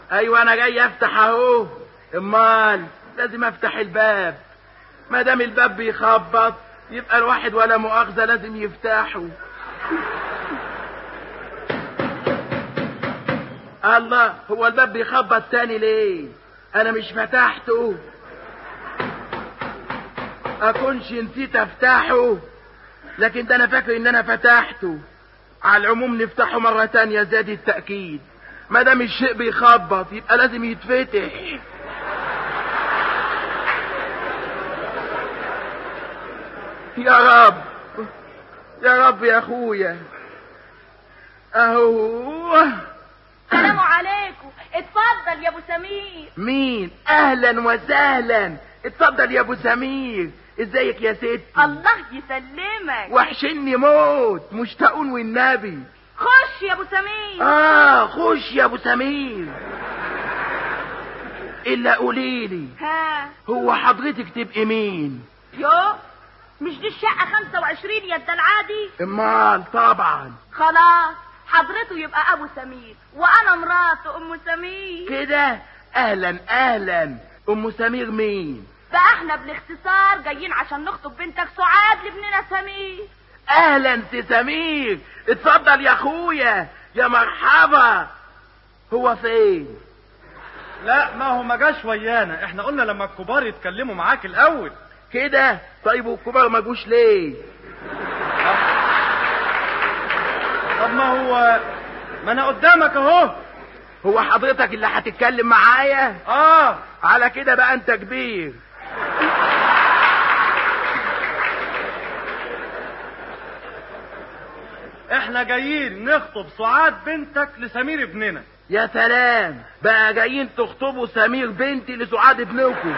ايوه انا جاي افتح اهو امال لازم افتح الباب ما دام الباب بيخبط يبقى الواحد ولا مؤاخذه لازم يفتحه الله هو الباب بيخبط تاني ليه انا مش فتحته اكونش نسيت افتحه لكن ده انا فاكر ان انا فتحته على العموم نفتحه مرة تانية زاد التأكيد ما دام الشيء بيخبط يبقى لازم يتفتح يا رب يا رب يا اخويا اهو السلام عليكم اتفضل يا ابو سمير مين اهلا وسهلا اتفضل يا ابو سمير ازيك يا ستي الله يسلمك وحشني موت مشتاقون والنبي خش يا ابو سمير اه خش يا ابو سمير الا قوليلي ها هو حضرتك تبقي مين يو مش دي الشقة 25 يا العادي امال طبعا خلاص حضرته يبقى ابو سمير وانا مراته ام سمير كده اهلا اهلا ام سمير مين بقى احنا بالاختصار جايين عشان نخطب بنتك سعاد لابننا سمير اهلا سي سمير اتفضل يا اخويا يا مرحبا هو فين لا ما هو ما جاش ويانا احنا قلنا لما الكبار يتكلموا معاك الاول كده طيب والكبار ما جوش ليه طب ما هو ما انا قدامك اهو هو حضرتك اللي هتتكلم معايا اه على كده بقى انت كبير احنا جايين نخطب سعاد بنتك لسمير ابننا يا سلام بقى جايين تخطبوا سمير بنتي لسعاد ابنكم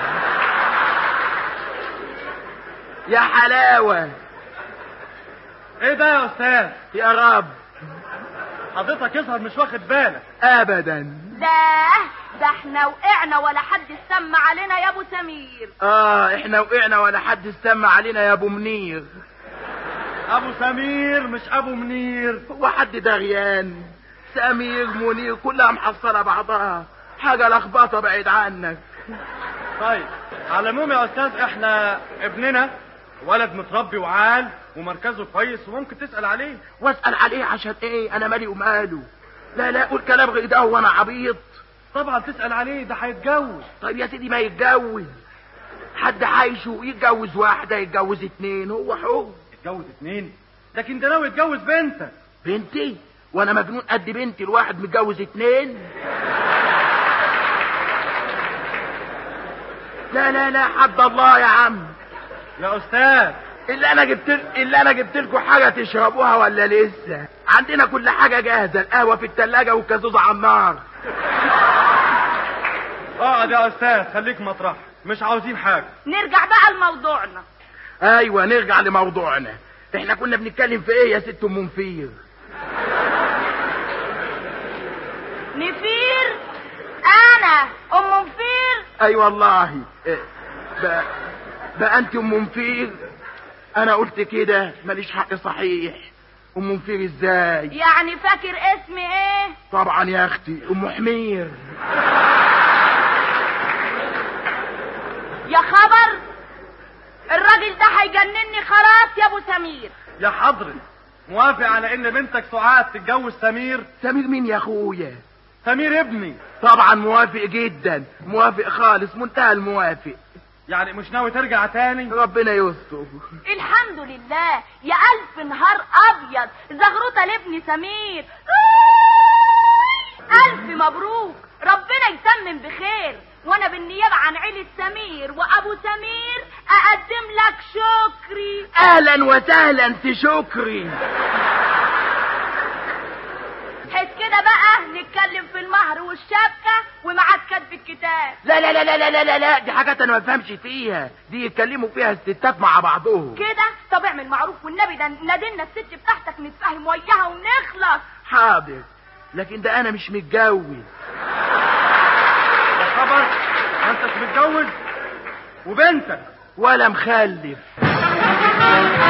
يا حلاوة ايه ده يا استاذ يا رب حضرتك يظهر مش واخد بالك ابدا ده ده احنا وقعنا ولا حد سمع علينا يا ابو سمير اه احنا وقعنا ولا حد استمع علينا يا ابو منير ابو سمير مش ابو منير هو حد دغيان سمير منير كلها محصلة بعضها حاجة لخبطة بعيد عنك طيب على العموم يا استاذ احنا ابننا ولد متربي وعال ومركزه كويس وممكن تسأل عليه واسأل عليه عشان ايه انا مالي وماله لا لا قول كلام غير ده وانا عبيط طبعا تسأل عليه ده هيتجوز طيب يا سيدي ما يتجوز حد عايشه يتجوز واحدة يتجوز اتنين هو حر يتجوز اتنين لكن ده ناوي يتجوز بنتك بنتي وانا مجنون قد بنتي الواحد متجوز اتنين لا لا لا حد الله يا عم يا استاذ اللي انا جبت اللي انا جبت لكم حاجه تشربوها ولا لسه عندنا كل حاجه جاهزه القهوه في الثلاجه والكازوزه على النار اقعد يا استاذ خليك مطرح مش عاوزين حاجه نرجع بقى لموضوعنا ايوه نرجع لموضوعنا احنا كنا بنتكلم في ايه يا ست ام منفير نفير انا ام نفير اي والله إيه، بقى, بقى انت ام منفير انا قلت كده ماليش حق صحيح ام منفير ازاي يعني فاكر اسمي ايه طبعا يا اختي ام حمير يا خبر الراجل ده هيجنني خلاص يا ابو سمير يا حضرة موافق على ان بنتك سعاد تتجوز سمير سمير مين يا اخويا سمير ابني طبعا موافق جدا موافق خالص منتهى الموافق يعني مش ناوي ترجع تاني ربنا يستر الحمد لله يا الف نهار ابيض زغروطه لابني سمير الف مبروك ربنا يتمم بخير وانا بالنيابه عن عيله سمير وابو سمير اقدم لك شكري اهلا وسهلا سي شكري حيث كده بقى نتكلم في المهر والشبكه ومعاد كتب الكتاب لا لا لا لا لا لا لا, لا. دي حاجات انا ما بفهمش فيها دي يتكلموا فيها الستات مع بعضهم كده طب اعمل معروف والنبي ده نادلنا الست بتاعتك نتفاهم وياها ونخلص حاضر لكن ده انا مش متجوز يا خبر ما انتش متجوز وبنتك ولا مخلف